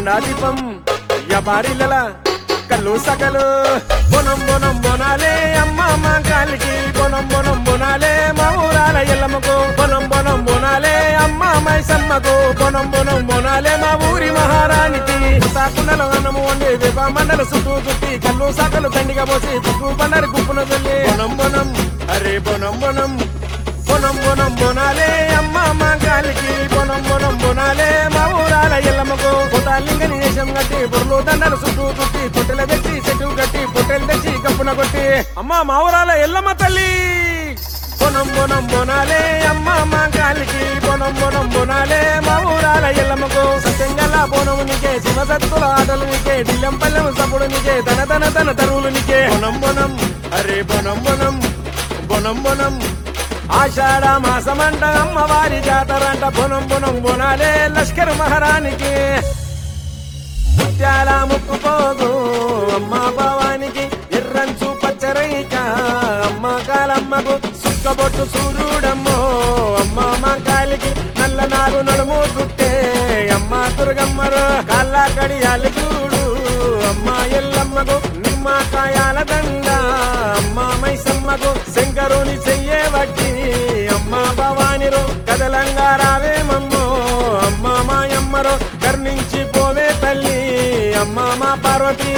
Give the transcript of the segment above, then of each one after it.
కొండా దీపం వ్యాపారిల కళ్ళు సగలు బొనం బొనం బొనాలే అమ్మ మా కాలికి బొనం బొనం బొనాలే మా ఊరాల ఎల్లమ్మకు బొనం బొనం బొనాలే అమ్మ మైసమ్మకు బొనం బొనం బొనాలే మా ఊరి మహారాణికి తాకుండల అన్నము వండి విభా మండల చుట్టూ చుట్టి కళ్ళు సగలు దండిగా పోసి తుక్కు బండరి గుప్పున తల్లి బొనం బొనం అరే బొనం బొనం బొనం బొనం బొనాలే అమ్మ మా కాలికి బొనం బొనం బొనాలే మా ఊరాల ఎల్లమ్మకు పొటాలింగని వేషం కట్టి బుర్రలు దండలు చుట్టూ చుట్టి పొట్టెల తెచ్చి చెట్టు కట్టి పొట్టెలు తెచ్చి కప్పున కొట్టి అమ్మ మా ఊరాల ఎల్లమ్మ తల్లి బొనం బొనం బొనాలే అమ్మ మా కాలికి బొనం బొనం బొనాలే మా ఊరాల ఎల్లమ్మకు సత్యంగల బోనము నీకే శివసత్తుల ఆటలు నీకే ఢిల్లం పల్లెము సప్పుడు నీకే తన తన తన తరువులు నీకే బొనం బొనం అరే బొనం బొనం బొనం బొనం ఆషాఢ మాసమంట అమ్మవారి జాతరంట బొనం బొనం బొనాలే లష్కర్ మహారానికి ముత్యాల ముక్కుపోగు అమ్మ భవానికి ఎర్రంచు పచ్చరైక అమ్మ కాలమ్మకు సుక్కబొట్టు సూర్యుడమ్మో అమ్మ మా కాలికి నల్ల నాగు నడుము గుట్టే అమ్మ దుర్గమ్మరు కాళ్ళ కడియాలు చూడు అమ్మ ఎల్లమ్మకు నిమ్మకాయాల దండ అమ్మ మైసమ్మకు శంకరుని చెయ్యే వట్టి అమ్మ భవానిరో కదలంగా రావేమమ్మో అమ్మ మాయమ్మరో కర్ణించి పోవే తల్లి అమ్మ మా పార్వతి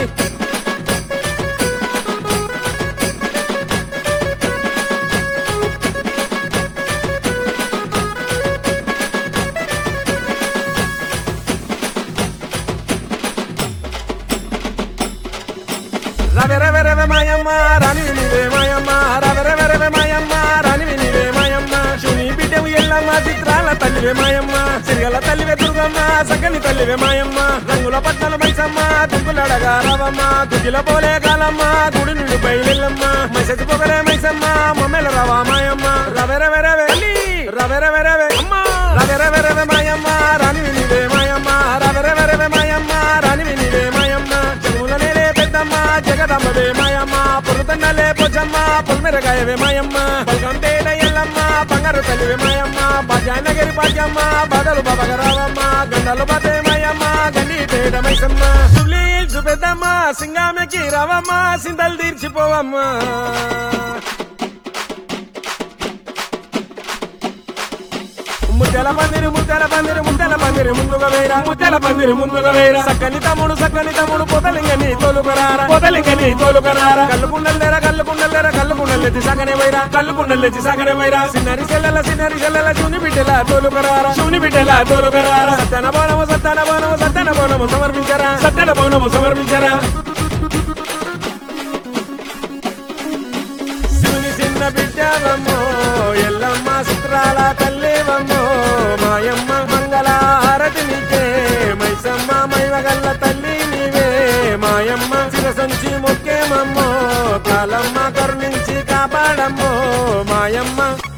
రవె రవె రవె మాయమ్మ రాని వినివే మాయమ్మ రవె రవె రవె మాయమ్మ రాని వినివే మాయమ్మ శుని బిడ్డవు ఎల్లమ్మ చిత్రాల తల్లివే మాయమ్మ సిరిగల తల్లివే దుర్గమ్మ సకని తల్లివే మాయమ్మ రంగుల పట్నల మైసమ్మ దుగ్గులడగా రావమ్మ దుగ్గిల పోలే కాలమ్మ గుడి నుండి బయలెల్లమ్మ మైసతి పొగలే మైసమ్మ మమ్మెల రవా మాయమ్మ రవె రవె రవె రవె రవె రవె అమ్మ రవె రవె రవె మాయమ్మ రాని వినివే మాయమ్మ రవె రవె రవె మాయమ్మ రాని వినివే మాయమ్మ చెరువుల నేలే పెద్దమ్మ జగదమ్మవే మాయమ్మ పొరుతన్నలే పొచ్చమ్మ పొలిమెరగాయవే మాయమ్మ పల్కంపేట ఎల్లమ్మ బంగారు తల్లివే మాయమ్మ బాజానగరి బాజమ్మ బాదలు బాబగరావమ్మ గండలు బాతే మాయమ్మ గండిపేట మైసమ్మ సుబ్లీ పెద్దమ్మ సింగామెకి రావమ్మ సిందలు తీర్చిపోవమ్మ ముద్దల పందిరి ముద్దల పందిరి ముద్దల పందిరి ముందుగా వేరా ముద్దల పందిరి ముందుగా వేరా సక్కని తమ్ముడు సక్కని తమ్ముడు పొదలింగని తోలుకరారా పొదలింగని తోలుకరారా కళ్ళు కుండలేరా కళ్ళు కుండలేరా కళ్ళు కుండలెత్తి సగనే వైరా కళ్ళు కుండలెత్తి సగనే వైరా సిన్నరి సెల్లల సిన్నరి సెల్లల శూని బిడ్డల తోలుకరారా శూని బిడ్డల తోలుకరారా సత్తన బోనము సత్తన బోనము సత్తన బోనము సమర్పించరా సత్తన బోనము సమర్పించరా శివుని చిన్న బిడ్డవమ్మో ఎల్లమ్మ చిత్రాల తల్లివమ్మో మాయమ్మ మంగళ హారతి నీకే మైసమ్మ మైవగల్ల తల్లి నీవే మాయమ్మ శిరసంచి మొక్కేమమ్మో కాలమ్మ కరుణించి కాపాడమ్మో మాయమ్మ